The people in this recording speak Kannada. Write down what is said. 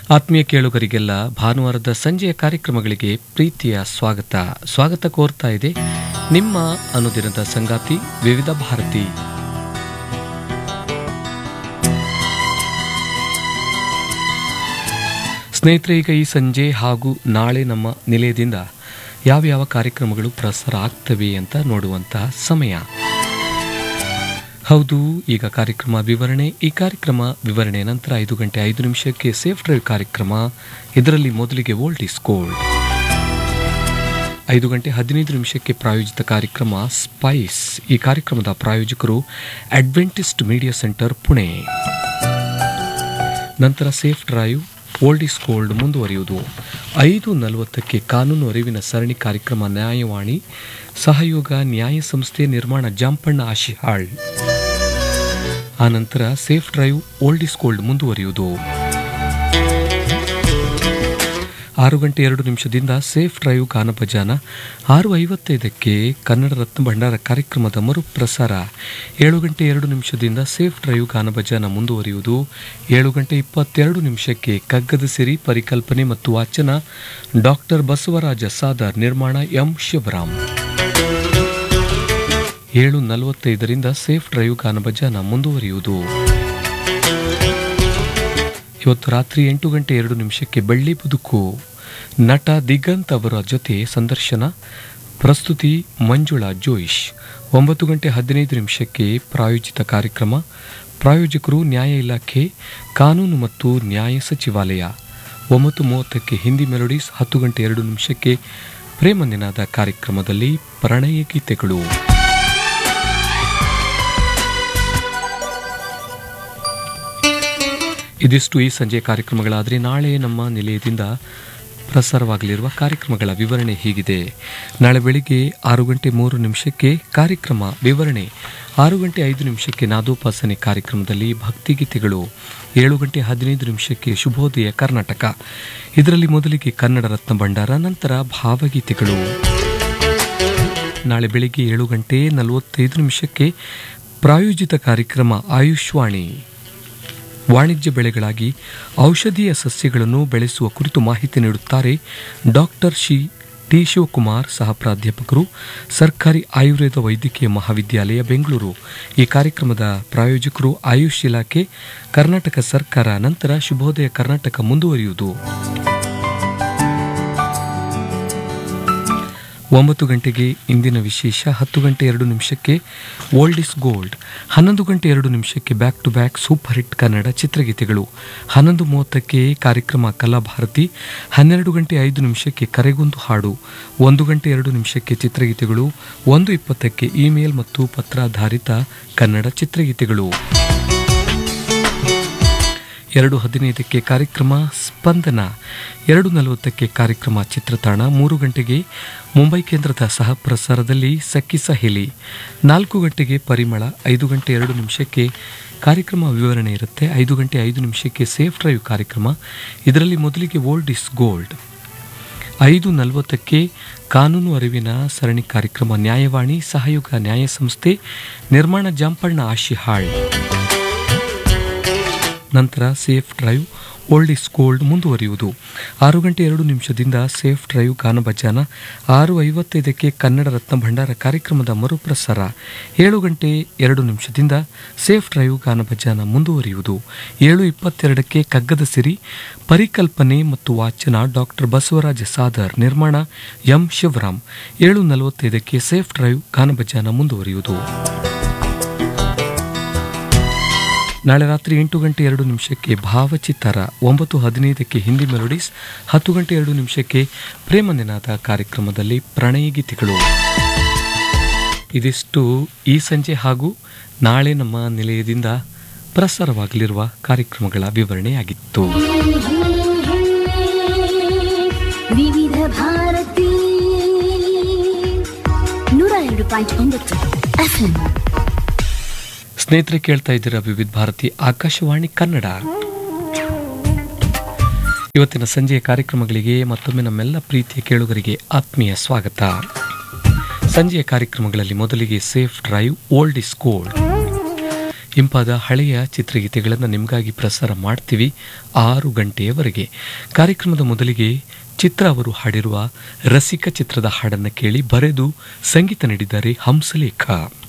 ಆತ್ಮೀಯ ಕೇಳುಗರಿಗೆಲ್ಲ ಭಾನುವಾರದ ಸಂಜೆಯ ಕಾರ್ಯಕ್ರಮಗಳಿಗೆ ಪ್ರೀತಿಯ ಸ್ವಾಗತ ಸ್ವಾಗತ ಕೋರ್ತಾ ಇದೆ ನಿಮ್ಮ ಅನುದಿನದ ಸಂಗಾತಿ ವಿವಿಧ ಭಾರತಿ ಸ್ನೇಹಿತರೆ ಈಗ ಈ ಸಂಜೆ ಹಾಗೂ ನಾಳೆ ನಮ್ಮ ನಿಲಯದಿಂದ ಯಾವ ಯಾವ ಕಾರ್ಯಕ್ರಮಗಳು ಪ್ರಸಾರ ಆಗ್ತವೆ ಅಂತ ನೋಡುವಂತಹ ಸಮಯ ಹೌದು ಈಗ ಕಾರ್ಯಕ್ರಮ ವಿವರಣೆ ಈ ಕಾರ್ಯಕ್ರಮ ವಿವರಣೆ ನಂತರ ಐದು ಗಂಟೆ ಐದು ನಿಮಿಷಕ್ಕೆ ಸೇಫ್ ಡ್ರೈವ್ ಕಾರ್ಯಕ್ರಮ ಇದರಲ್ಲಿ ಮೊದಲಿಗೆ ವೋಲ್ಟ್ ಇಸ್ ಗೋಲ್ಡ್ ಐದು ಗಂಟೆ ಹದಿನೈದು ನಿಮಿಷಕ್ಕೆ ಪ್ರಾಯೋಜಿತ ಕಾರ್ಯಕ್ರಮ ಸ್ಪೈಸ್ ಈ ಕಾರ್ಯಕ್ರಮದ ಪ್ರಾಯೋಜಕರು ಅಡ್ವೆಂಟಿಸ್ಟ್ ಮೀಡಿಯಾ ಸೆಂಟರ್ ಪುಣೆ ನಂತರ safe drive old is gold ಮುಂದುವರಿಯುವುದು ಐದು ನಲವತ್ತಕ್ಕೆ ಕಾನೂನು ಅರಿವಿನ ಸರಣಿ ಕಾರ್ಯಕ್ರಮ ನ್ಯಾಯವಾಣಿ ಸಹಯೋಗ ನ್ಯಾಯ ಸಂಸ್ಥೆ ನಿರ್ಮಾಣ ಜಾಂಪಣ್ಣ ಆಶಿಹಾಳ್ ಆನಂತರ safe drive old is gold ಮುಂದುವರಿಯುವುದು ಆರು ಗಂಟೆ ಎರಡು ನಿಮಿಷದಿಂದ ಸೇಫ್ ಡ್ರೈವ್ ಗಾನಭಜಾನ ಆರು ಐವತ್ತೈದಕ್ಕೆ ಕನ್ನಡ ರತ್ನ ಭಂಡಾರ ಕಾರ್ಯಕ್ರಮದ ಮರುಪ್ರಸಾರ ಏಳು ಗಂಟೆ ಎರಡು ನಿಮಿಷದಿಂದ ಸೇಫ್ ಡ್ರೈವ್ ಗಾನಭಜಾನ ಮುಂದುವರಿಯುವುದು ಏಳು ಗಂಟೆ ಇಪ್ಪತ್ತೆರಡು ನಿಮಿಷಕ್ಕೆ ಕಗ್ಗದ ಸಿರಿ ಪರಿಕಲ್ಪನೆ ಮತ್ತು ವಾಚನ ಡಾಕ್ಟರ್ ಬಸವರಾಜ ಸಾದರ್ ನಿರ್ಮಾಣ ಎಂ ಶಿವರಾಮ್ ಏಳು ನಲವತ್ತೈದರಿಂದ ಸೇಫ್ ಡ್ರೈವ್ ಗಾನಭಜಾನ ಮುಂದುವರಿಯುವುದು ಇವತ್ತು ರಾತ್ರಿ ಎಂಟು ಗಂಟೆ ಎರಡು ನಿಮಿಷಕ್ಕೆ ಬೆಳ್ಳಿ ಬದುಕು ನಟ ದಿಗಂತ್ ಅವರ ಜೊತೆ ಸಂದರ್ಶನ ಪ್ರಸ್ತುತಿ ಮಂಜುಳಾ ಜೋಯಿಶ್ ಒಂಬತ್ತು ಗಂಟೆ ಹದಿನೈದು ನಿಮಿಷಕ್ಕೆ ಪ್ರಾಯೋಜಿತ ಕಾರ್ಯಕ್ರಮ ಪ್ರಾಯೋಜಕರು ನ್ಯಾಯ ಇಲಾಖೆ ಕಾನೂನು ಮತ್ತು ನ್ಯಾಯ ಸಚಿವಾಲಯ ಒಂಬತ್ತು ಮೂವತ್ತಕ್ಕೆ ಹಿಂದಿ ಮೆಲೋಡೀಸ್ ಹತ್ತು ಗಂಟೆ ಎರಡು ನಿಮಿಷಕ್ಕೆ ಪ್ರೇಮನಿನಾದ ಕಾರ್ಯಕ್ರಮದಲ್ಲಿ ಪ್ರಣಯ ಗೀತೆಗಳು ಇದಿಷ್ಟು ಈ ಸಂಜೆ ಕಾರ್ಯಕ್ರಮಗಳಾದರೆ ನಾಳೆ ನಮ್ಮ ನಿಲಯದಿಂದ ಪ್ರಸಾರವಾಗಲಿರುವ ಕಾರ್ಯಕ್ರಮಗಳ ವಿವರಣೆ ಹೀಗಿದೆ ನಾಳೆ ಬೆಳಿಗ್ಗೆ ಆರು ಗಂಟೆ ಮೂರು ನಿಮಿಷಕ್ಕೆ ಕಾರ್ಯಕ್ರಮ ವಿವರಣೆ ಆರು ಗಂಟೆ ಐದು ನಿಮಿಷಕ್ಕೆ ನಾದೋಪಾಸನೆ ಕಾರ್ಯಕ್ರಮದಲ್ಲಿ ಭಕ್ತಿಗೀತೆಗಳು ಏಳು ಗಂಟೆ ಹದಿನೈದು ನಿಮಿಷಕ್ಕೆ ಶುಭೋದಯ ಕರ್ನಾಟಕ ಇದರಲ್ಲಿ ಮೊದಲಿಗೆ ಕನ್ನಡ ರತ್ನ ಭಂಡಾರ ನಂತರ ಭಾವಗೀತೆಗಳು ನಾಳೆ ಬೆಳಿಗ್ಗೆ ಏಳು ಗಂಟೆ ನಲವತ್ತೈದು ನಿಮಿಷಕ್ಕೆ ಪ್ರಾಯೋಜಿತ ಕಾರ್ಯಕ್ರಮ ಆಯುಷ್ವಾಣಿ ವಾಣಿಜ್ಯ ಬೆಳೆಗಳಾಗಿ ಔಷಧೀಯ ಸಸ್ಯಗಳನ್ನು ಬೆಳೆಸುವ ಕುರಿತು ಮಾಹಿತಿ ನೀಡುತ್ತಾರೆ ಡಾಕ್ಟರ್ ಶಿ ಟಿ ಶಿವಕುಮಾರ್ ಸಹ ಪ್ರಾಧ್ಯಾಪಕರು ಸರ್ಕಾರಿ ಆಯುರ್ವೇದ ವೈದ್ಯಕೀಯ ಮಹಾವಿದ್ಯಾಲಯ ಬೆಂಗಳೂರು ಈ ಕಾರ್ಯಕ್ರಮದ ಪ್ರಾಯೋಜಕರು ಆಯುಷ್ ಇಲಾಖೆ ಕರ್ನಾಟಕ ಸರ್ಕಾರ ನಂತರ ಶುಭೋದಯ ಕರ್ನಾಟಕ ಮುಂದುವರಿಯುವುದು ಒಂಬತ್ತು ಗಂಟೆಗೆ ಇಂದಿನ ವಿಶೇಷ ಹತ್ತು ಗಂಟೆ ಎರಡು ನಿಮಿಷಕ್ಕೆ ಓಲ್ಡ್ ಇಸ್ ಗೋಲ್ಡ್ ಹನ್ನೊಂದು ಗಂಟೆ ಎರಡು ನಿಮಿಷಕ್ಕೆ back to back super hit Kannada ಚಿತ್ರಗೀತೆಗಳು ಹನ್ನೊಂದು ಮೂವತ್ತಕ್ಕೆ ಕಾರ್ಯಕ್ರಮ ಕಲಾಭಾರತಿ ಹನ್ನೆರಡು ಗಂಟೆ ಐದು ನಿಮಿಷಕ್ಕೆ ಕರೆಗೊಂದು ಹಾಡು ಒಂದು ಗಂಟೆ ಎರಡು ನಿಮಿಷಕ್ಕೆ ಚಿತ್ರಗೀತೆಗಳು ಒಂದು ಇಪ್ಪತ್ತಕ್ಕೆ ಇಮೇಲ್ ಮತ್ತು ಪತ್ರಾಧಾರಿತ ಕನ್ನಡ ಚಿತ್ರಗೀತೆಗಳು ಎರಡು ಹದಿನೈದಕ್ಕೆ ಕಾರ್ಯಕ್ರಮ ಸ್ಪಂದನ ಎರಡು ನಲವತ್ತಕ್ಕೆ ಕಾರ್ಯಕ್ರಮ ಚಿತ್ರತಾಣ ಮೂರು ಗಂಟೆಗೆ ಮುಂಬೈ ಕೇಂದ್ರದ ಸಹ ಪ್ರಸಾರದಲ್ಲಿ ಸಖಿ ಸಹೇಲಿ ನಾಲ್ಕು ಗಂಟೆಗೆ ಪರಿಮಳ ಐದು ಗಂಟೆ ಎರಡು ನಿಮಿಷಕ್ಕೆ ಕಾರ್ಯಕ್ರಮ ವಿವರಣೆ ಇರುತ್ತೆ ಐದು ಗಂಟೆ ಐದು ನಿಮಿಷಕ್ಕೆ ಸೇಫ್ ಡ್ರೈವ್ ಕಾರ್ಯಕ್ರಮ ಇದರಲ್ಲಿ ಮೊದಲಿಗೆ ಓಲ್ಡ್ ಇಸ್ ಗೋಲ್ಡ್ ಐದು ನಲವತ್ತಕ್ಕೆ ಕಾನೂನು ಅರಿವಿನ ಸರಣಿ ಕಾರ್ಯಕ್ರಮ ನ್ಯಾಯವಾಣಿ ಸಹಯೋಗ ನ್ಯಾಯ ಸಂಸ್ಥೆ ನಿರ್ಮಾಣ ಜಾಂಪಣ್ಣ ಆಶಿಹಾಳ್ ನಂತರ safe drive old is gold ಮುಂದುವರಿಯುವುದು ಆರು ಗಂಟೆ ಎರಡು ನಿಮಿಷದಿಂದ ಸೇಫ್ ಡ್ರೈವ್ ಗಾನಭಜಾನ ಆರು ಐವತ್ತೈದಕ್ಕೆ ಕನ್ನಡ ರತ್ನ ಭಂಡಾರ ಕಾರ್ಯಕ್ರಮದ ಮರುಪ್ರಸಾರ ಏಳು ಗಂಟೆ ಎರಡು ನಿಮಿಷದಿಂದ ಸೇಫ್ ಡ್ರೈವ್ ಗಾನಭಜಾನ ಮುಂದುವರಿಯುವುದು ಏಳು ಇಪ್ಪತ್ತೆರಡಕ್ಕೆ ಕಗ್ಗದ ಸಿರಿ ಪರಿಕಲ್ಪನೆ ಮತ್ತು ವಾಚನ ಡಾಕ್ಟರ್ ಬಸವರಾಜ ಸಾದರ್ ನಿರ್ಮಾಣ ಎಂ ಶಿವರಾಮ್ ಏಳು ನಲವತ್ತೈದಕ್ಕೆ ಸೇಫ್ ಡ್ರೈವ್ ಗಾನಭಜಾನ ಮುಂದುವರಿಯುವುದು ನಾಳೆ ರಾತ್ರಿ ಎಂಟು ಗಂಟೆ ಎರಡು ನಿಮಿಷಕ್ಕೆ ಭಾವಚಿತ್ತರ ಒಂಬತ್ತು ಹದಿನೈದಕ್ಕೆ ಹಿಂದಿ ಮೆಲೋಡೀಸ್ ಹತ್ತು ಗಂಟೆ ಎರಡು ನಿಮಿಷಕ್ಕೆ ಪ್ರೇಮನಿನಾದ ಕಾರ್ಯಕ್ರಮದಲ್ಲಿ ಪ್ರಣಯ ಗೀತೆಗಳು ಇದಿಷ್ಟು ಈ ಸಂಜೆ ಹಾಗೂ ನಾಳೆ ನಮ್ಮ ನಿಲಯದಿಂದ ಪ್ರಸಾರವಾಗಲಿರುವ ಕಾರ್ಯಕ್ರಮಗಳ ವಿವರಣೆಯಾಗಿತ್ತು ವಿವಿಧ ಭಾರತಿ ನೂರ ಎರಡು ಪಾಯಿಂಟ್ ಒಂಬತ್ತು ಎಫ್ಎಂ ಸ್ನೇಹಿತರೆ ಕೇಳ್ತಾ ಇದ್ದೀರಾ ವಿವಿಧ ಭಾರತಿ ಆಕಾಶವಾಣಿ ಕನ್ನಡ ಇವತ್ತಿನ ಸಂಜೆಯ ಕಾರ್ಯಕ್ರಮಗಳಿಗೆ ಮತ್ತೊಮ್ಮೆ ನಮ್ಮೆಲ್ಲ ಪ್ರೀತಿಯ ಕೇಳುಗರಿಗೆ ಆತ್ಮೀಯ ಸ್ವಾಗತ ಸಂಜೆಯ ಕಾರ್ಯಕ್ರಮಗಳಲ್ಲಿ ಮೊದಲಿಗೆ safe drive old is gold ಇಂಪಾದ ಹಳೆಯ ಚಿತ್ರಗೀತೆಗಳನ್ನು ನಿಮಗಾಗಿ ಪ್ರಸಾರ ಮಾಡ್ತೀವಿ ಆರು ಗಂಟೆಯವರೆಗೆ ಕಾರ್ಯಕ್ರಮದ ಮೊದಲಿಗೆ ಚಿತ್ರ ಅವರು ಹಾಡಿರುವ ರಸಿಕ ಚಿತ್ರದ ಹಾಡನ್ನು ಕೇಳಿ ಬರೆದು ಸಂಗೀತ ನೀಡಿದ್ದಾರೆ ಹಂಸಲೇಖ